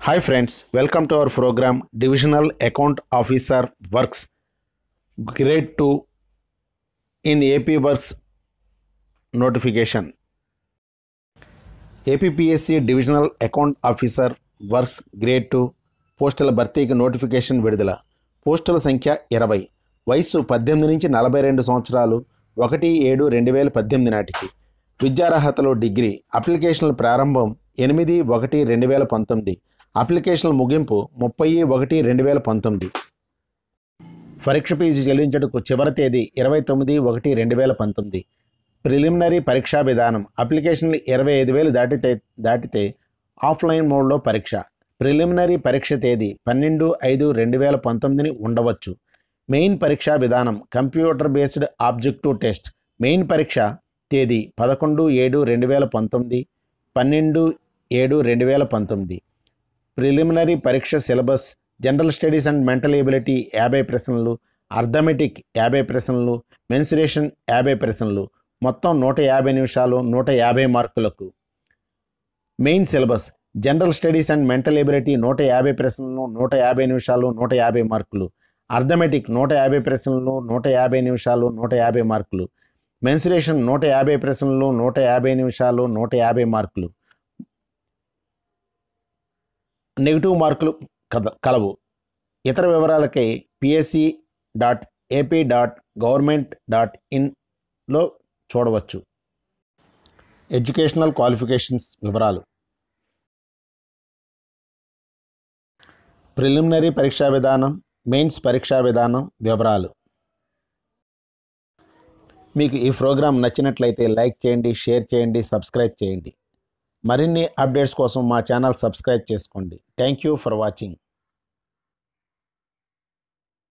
Hi friends, welcome to our program Divisional Account Officer Works Grade 2 in AP Works notification. APSC divisional account officer works grade two పోస్టుల భర్తీకి notification విడుదల పోస్టుల సంఖ్య ఇరవై వయస్సు పద్దెనిమిది నుంచి నలభై రెండు సంవత్సరాలు ఒకటి ఏడు రెండు వేల పద్దెనిమిది నాటికి విద్యార్హతలో డిగ్రీ అప్లికేషన్ల ప్రారంభం ఎనిమిది ఒకటి రెండు వేల పంతొమ్మిది అప్లికేషన్ల ముగింపు ముప్పై ఒకటి రెండు వేల పంతొమ్మిది పరీక్ష ఫీజు చెల్లించడానికి చివరి తేదీ ఇరవై తొమ్మిది ఒకటి రెండు వేల పంతొమ్మిది ప్రిలిమినరీ పరీక్షా విధానం అప్లికేషన్లు ఇరవై ఐదు వేలు దాటితే దాటితే ఆఫ్లైన్ మోడ్లో పరీక్ష ప్రిలిమినరీ పరీక్ష తేదీ పన్నెండు ఐదు రెండు వేల పంతొమ్మిదిని ఉండవచ్చు మెయిన్ పరీక్షా విధానం computer based objective test main పరీక్ష తేదీ పదకొండు ఏడు రెండు వేల పంతొమ్మిది పన్నెండు ఏడు రెండు వేల పంతొమ్మిది ప్రిలిమినరీ పరీక్ష syllabus general studies and mental ability యాభై ప్రశ్నలు అర్థమెటిక్ యాభై ప్రశ్నలు మెన్సురేషన్ యాభై ప్రశ్నలు మొత్తం నూట యాభై నిమిషాలు నూట యాభై మార్కులకు main syllabus general studies and mental ability నూట యాభై ప్రశ్నలు నూట యాభై నిమిషాలు నూట యాభై మార్కులు అర్థమెటిక్ నూట యాభై ప్రశ్నలు నూట యాభై నిమిషాలు నూట యాభై మార్కులు మెన్సురేషన్ నూట యాభై ప్రశ్నలు నూట యాభై నిమిషాలు నూట యాభై మార్కులు నెగిటివ్ మార్కులు కద కలవు ఇతర వివరాలకై PSC dot AP dot government dot ఇన్లో చూడవచ్చు ఎడ్యుకేషనల్ క్వాలిఫికేషన్స్ వివరాలు ప్రిలిమినరీ పరీక్షా విధానం మెయిన్స్ పరీక్షా విధానం వివరాలు మీకు ఈ ప్రోగ్రాం నచ్చినట్లయితే లైక్ చేయండి షేర్ చేయండి సబ్స్క్రైబ్ చేయండి మరిన్ని అప్డేట్స్ కోసం మా ఛానల్ సబ్స్క్రైబ్ చేసుకోండి థ్యాంక్ యూ ఫర్ వాచింగ్